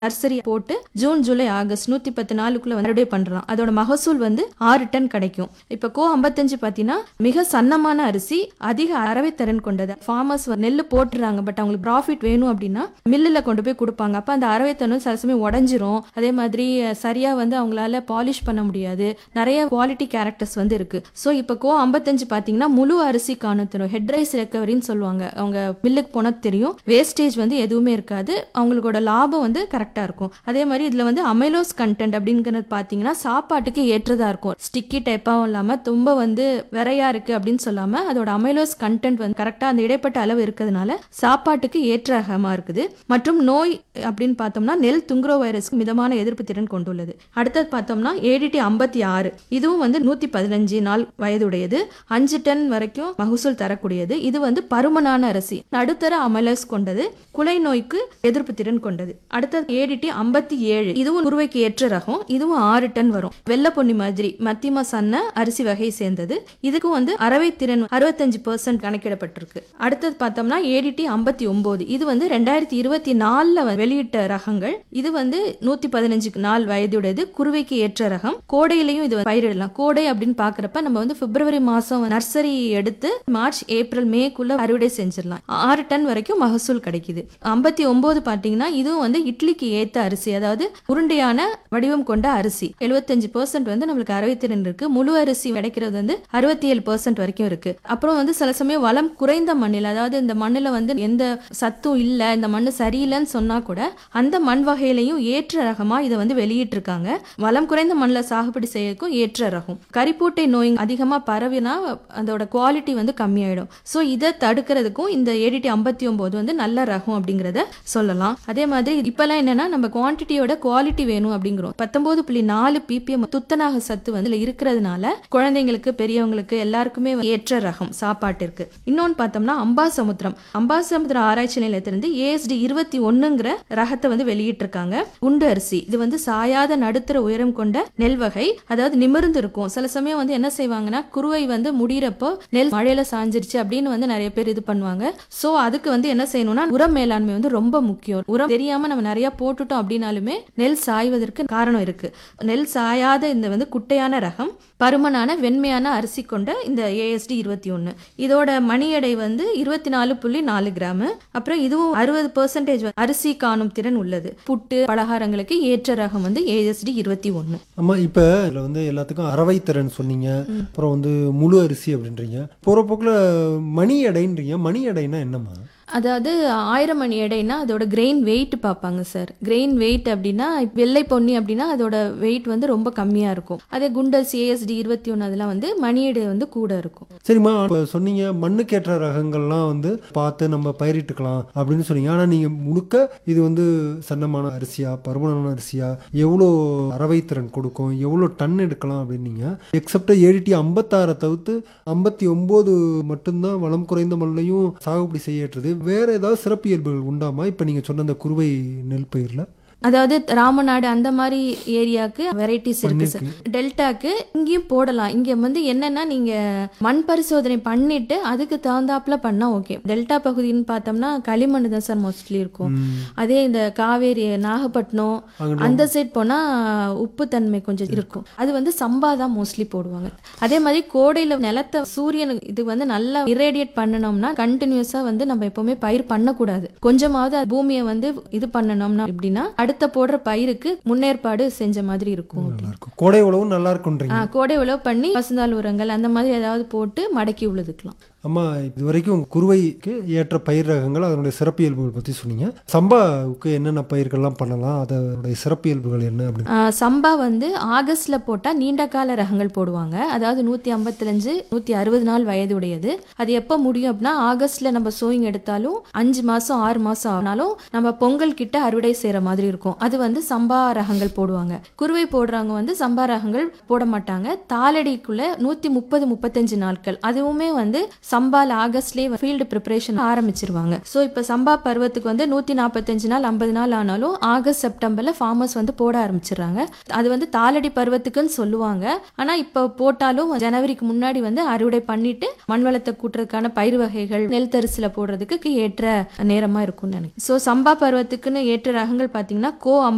nursery போட்டு June July August நூத்தி பத்து நாளுக்குள்ள வந்து அறுவடை பண்றோம் அதோட மகசூல் வந்து ஆறு டன் கிடைக்கும் இப்ப கோ ஐம்பத்தஞ்சு பாத்தீங்கன்னா மிக சன்னமான அரிசி அதிக அரவை திறன் கொண்டது ஃபார்மர்ஸ் நெல் போட்டுறாங்க பட் அவங்களுக்கு ப்ராஃபிட் வேணும் அப்படின்னா மில்லில் கொண்டு போய் கொடுப்பாங்க அப்ப அந்த அரவை திறன் சில சமயம் உடஞ்சிரும் அதே மாதிரி அஹ், சரியா வந்து அவங்களால பாலிஷ் பண்ண முடியாது நிறைய குவாலிட்டி கேரக்டர்ஸ் வந்து இருக்கு ஸோ இப்போ கோ ஐம்பத்தஞ்சு பார்த்தீங்கன்னா முழு அரிசி காணும் தரும் ஹெட் ரைஸ் ரெக்கவரின்னு சொல்லுவாங்க அவங்க மில்லுக்கு போனால் தெரியும் வேஸ்டேஜ் வந்து எதுவுமே இருக்காது அவங்களோட லாபம் வந்து கரெக்டாக இருக்கும் அதே மாதிரி இதில் வந்து அமைலோஸ் கண்டென்ட் அப்படிங்கிறது பார்த்தீங்கன்னா சாப்பாட்டுக்கு ஏற்றதா இருக்கும் ஸ்டிக்கி டைப்பாகவும் இல்லாமல் ரொம்ப வந்து விரையா இருக்கு அப்படின்னு சொல்லாமல் அதோட அமைலோஸ் கண்டென்ட் வந்து கரெக்டாக அந்த இடைப்பட்ட அளவு இருக்கிறதுனால சாப்பாட்டுக்கு ஏற்ற ரகமாக இருக்குது மற்றும் நோய் அப்படின்னு பார்த்தோம்னா நெல் துங்குரோ வைரஸ்க்கு மிதமான எதிர்ப்பு திறன் கொண்டுள்ளது அடுத்தது பார்த்தோம்னா ஏடிடி ஐம்பத்தி ஆறு இதுவும் வந்து நூற்றி பதினஞ்சு நாள் வயதுடையது அஞ்சு டன் வரைக்கும் மகசூல் தரக்கூடியது இது வந்து பருமனான அரிசி நடுத்தர அமலஸ் கொண்டது குலை நோய்க்கு எதிர்ப்பு திறன் கொண்டது அடுத்தது ஏடிடி ஐம்பத்தி ஏழு இதுவும் குருவைக்கு ஏற்ற ரகம் இதுவும் ஆறு டன் வரும் வெள்ளை பொன்னி மாதிரி மத்தியம சன்ன அரிசி வகையை சேர்ந்தது இதுக்கும் வந்து அரவை திறன் அறுபத்தஞ்சு பெர்சன்ட் கணக்கிடப்பட்டிருக்கு அடுத்தது பார்த்தோம்னா ஏடிடி ஐம்பத்தி ஒன்பது இது வந்து ரெண்டாயிரத்தி இருபத்தி நாலுல வெளியிட்ட ரகங்கள் இது வந்து நூத்தி பதினஞ்சு நாள் வயதுடையது குருவைக்கு ஏற்ற ரகம் கோடையிலையும் இது பயிரிடலாம் கோடை அப்படின்னு பாக்குறப்ப நம்ம வந்து பிப்ரவரி மாசம் நர்சரி எடுத்து மார்ச் ஏப்ரல் மேக்குள்ள அறுவடை செஞ்சிடலாம் ஆறு டன் வரைக்கும் மகசூல் கிடைக்குது ஐம்பத்தி ஒன்பது பாத்தீங்கன்னா இதுவும் வந்து இட்லிக்கு ஏத்த அரிசி அதாவது உருண்டையான வடிவம் கொண்ட அரிசி எழுபத்தஞ்சு பெர்சென்ட் வந்து நம்மளுக்கு அறுபத்திரெண்டு இருக்கு முழு அரிசி கிடைக்கிறது வந்து அறுபத்தி ஏழு பெர்சென்ட் வரைக்கும் இருக்கு அப்புறம் வந்து சில சமயம் வளம் குறைந்த மண்ணில் அதாவது இந்த மண்ணில் வந்து எந்த சத்தும் இல்லை இந்த மண் சரியில்லைன்னு சொன்னா கூட அந்த மண் வகையிலையும் ஏற்ற ரகமா இதை வந்து வெளியிட்டிருக்காங்க வளம் குறைந்த மண்ணில் சாகுபடி செய்யறதுக்கும் ஏற்ற ரகம் கரிப்பூட்டை நோய் அதிகமா பரவினா அதோட குவாலிட்டி வந்து கம்மியாயிடும் ஸோ இதை தடுக்கிறதுக்கும் இந்த ஏடிடி ஐம்பத்தி ஒன்பது வந்து நல்ல ரகம் அப்படிங்கிறத சொல்லலாம் அதே மாதிரி இப்பெல்லாம் என்னன்னா நம்ம குவான்டிட்டியோட குவாலிட்டி வேணும் அப்படிங்கிறோம் பத்தொன்பது புள்ளி நாலு பிபிஎம் துத்தநாக சத்து வந்து இதுல இருக்கிறதுனால குழந்தைங்களுக்கு பெரியவங்களுக்கு எல்லாருக்குமே ஏற்ற ரகம் சாப்பாட்டிற்கு இன்னொன்னு பார்த்தோம்னா அம்பாசமுத்திரம் அம்பாசமுத்திரம் ஆராய்ச்சி நிலையத்திலிருந்து ஏஎஸ்டி இருபத்தி ஒண்ணுங்கிற ரகத்தை வந்து வெளியிட்டிருக்காங்க குண்டு அரிசி இது வந்து சாயாத நடுத்தர உயரம் கொண்ட நெல் வகை அதாவது நிமிர்ந்து இருக்கும் சில சமயம் வந்து என்ன செய்வாங்கன்னா குருவை வந்து முடியிறப்போ நெல் மழையில சாஞ்சிருச்சு அப்படின்னு வந்து நிறைய பேர் இது பண்ணுவாங்க சோ அதுக்கு வந்து என்ன செய்யணும்னா உரம் மேலாண்மை வந்து ரொம்ப முக்கியம் உரம் தெரியாம நம்ம நிறைய போட்டுட்டோம் அப்படின்னாலுமே நெல் சாய்வதற்கு காரணம் இருக்கு நெல் சாயாத இந்த வந்து குட்டையான ரகம் பருமனான வெண்மையான அரிசி கொண்ட இந்த ஏஎஸ்டி இருபத்தி ஒன்று இதோட மணி எடை வந்து இருபத்தி நாலு புள்ளி நாலு கிராம் அப்புறம் இதுவும் அறுபது பெர்சன்டேஜ் அரிசி காணும் திறன் உள்ளது புட்டு பலகாரங்களுக்கு ஏற்ற ரகம் வந்து ஏஎஸ்டி இருபத்தி ஒன்று ஆமா இப்போ இதில் வந்து எல்லாத்துக்கும் அரவை திறன் சொன்னீங்க அப்புறம் வந்து முழு அரிசி அப்படின்றீங்க போகிற போக்கில் மணி எடைன்றீங்க மணி எடைனா என்னம்மா அதாவது ஆயிரம் மணி எடைனா அதோட கிரெயின் வெயிட் பார்ப்பாங்க சார் கிரெயின் வெயிட் அப்படின்னா இப்ப வெள்ளை பொன்னி அப்படின்னா அதோட வெயிட் வந்து ரொம்ப கம்மியாக இருக்கும் அதே குண்டஸ் ஏஎஸ்டி இருபத்தி ஒன்று அதெல்லாம் வந்து மணி எடை வந்து கூட இருக்கும் சரிம்மா இப்போ சொன்னீங்க மண்ணுக்கேற்ற ரகங்கள்லாம் வந்து பார்த்து நம்ம பயிரிட்டுக்கலாம் அப்படின்னு சொன்னீங்க ஆனால் நீங்கள் முழுக்க இது வந்து சன்னமான அரிசியா பருமனான அரிசியா எவ்வளோ அரவை திறன் கொடுக்கும் எவ்வளோ டன் எடுக்கலாம் அப்படின்னீங்க எக்ஸப்ட் ஏடிடி ஐம்பத்தாறை தவிர்த்து ஐம்பத்தி ஒம்பது மட்டும்தான் வளம் குறைந்த மண்ணையும் சாகுபடி செய்யறது வேற ஏதாவது சிறப்பியல்புகள் உண்டாமா இப்போ நீங்கள் சொன்ன அந்த குறுவை நெல் பயிரில் அதாவது ராமநாடு அந்த மாதிரி ஏரியாவுக்கு வெரைட்டிஸ் இருக்கு சார் டெல்டாக்கு இங்கேயும் போடலாம் இங்க வந்து என்னன்னா நீங்க மண் பரிசோதனை பண்ணிட்டு அதுக்கு தகுந்தாப்புல பண்ணா ஓகே டெல்டா பகுதின்னு பார்த்தோம்னா களிமண் தான் சார் மோஸ்ட்லி இருக்கும் அதே இந்த காவேரி நாகப்பட்டினம் அங்கிட்டு அந்த சைட் போனா உப்பு தன்மை கொஞ்சம் இருக்கும் அது வந்து சம்பா தான் மோஸ்ட்லி போடுவாங்க அதே மாதிரி கோடையில நிலத்தை சூரியன் இது வந்து நல்லா இரேடியேட் பண்ணணும்னா கண்டினியூஸா வந்து நம்ம எப்பவுமே பயிர் பண்ணக்கூடாது கொஞ்சமாவது அது பூமியை வந்து இது பண்ணணும்னா எப்படின்னா அடுத்த போடுற பயிருக்கு முன்னேற்பாடு செஞ்ச மாதிரி இருக்கும் நல்லா இருக்கும் கோடை உழவும் நல்லா இருக்குன்றீங்க ஆ, கோடை உழவு பண்ணி பசுந்தாள் உரங்கள் அந்த மாதிரி ஏதாவது போட்டு மடக்கி உழுதுக்கலாம் அம்மா இது வரைக்கும் குறுவைக்கு ஏற்ற பயிர் ரகங்கள் அதனுடைய சிறப்பியல்புகள் பற்றி சொன்னீங்க சம்பாவுக்கு என்னென்ன பயிர்கள்லாம் பண்ணலாம் அதனுடைய சிறப்பியல்புகள் என்ன அப்படின்னு ஆ, சம்பா வந்து ஆகஸ்ட்ல போட்டா நீண்ட கால ரகங்கள் போடுவாங்க அதாவது நூத்தி ஐம்பத்தஞ்சு நூத்தி அறுபது நாள் வயது உடையது அது எப்போ முடியும் அப்படின்னா ஆகஸ்ட்ல நம்ம சோயிங் எடுத்தாலும் அஞ்சு மாசம் ஆறு மாசம் ஆனாலும் நம்ம பொங்கல் கிட்ட அறுவடை செய்யற மாதிரி இருக்கும் அது வந்து சம்பா ரகங்கள் போடுவாங்க குருவை போடுறவங்க வந்து சம்பா ரகங்கள் போட மாட்டாங்க தாளடிக்குள்ள நூத்தி முப்பது முப்பத்தஞ்சு நாட்கள் அதுவுமே வந்து சம்பால் ஆகஸ்ட்லேயே ஃபீல்டு ப்ரிப்பரேஷன் ஆரம்பிச்சிருவாங்க ஸோ இப்போ சம்பா பருவத்துக்கு வந்து நூற்றி நாற்பத்தஞ்சு நாள் ஐம்பது நாள் ஆனாலும் ஆகஸ்ட் செப்டம்பரில் ஃபார்மர்ஸ் வந்து போட ஆரம்பிச்சிடுறாங்க அது வந்து தாளடி பருவத்துக்குன்னு சொல்லுவாங்க ஆனால் இப்போ போட்டாலும் ஜனவரிக்கு முன்னாடி வந்து அறுவடை பண்ணிட்டு மண் வளத்தை கூட்டுறதுக்கான பயிர் வகைகள் நெல் தரிசில் போடுறதுக்கு ஏற்ற நேரமாக இருக்கும்னு நினைக்கிறேன் ஸோ சம்பா பருவத்துக்குன்னு ஏற்ற ரகங்கள் பார்த்தீங்கன்னா கோ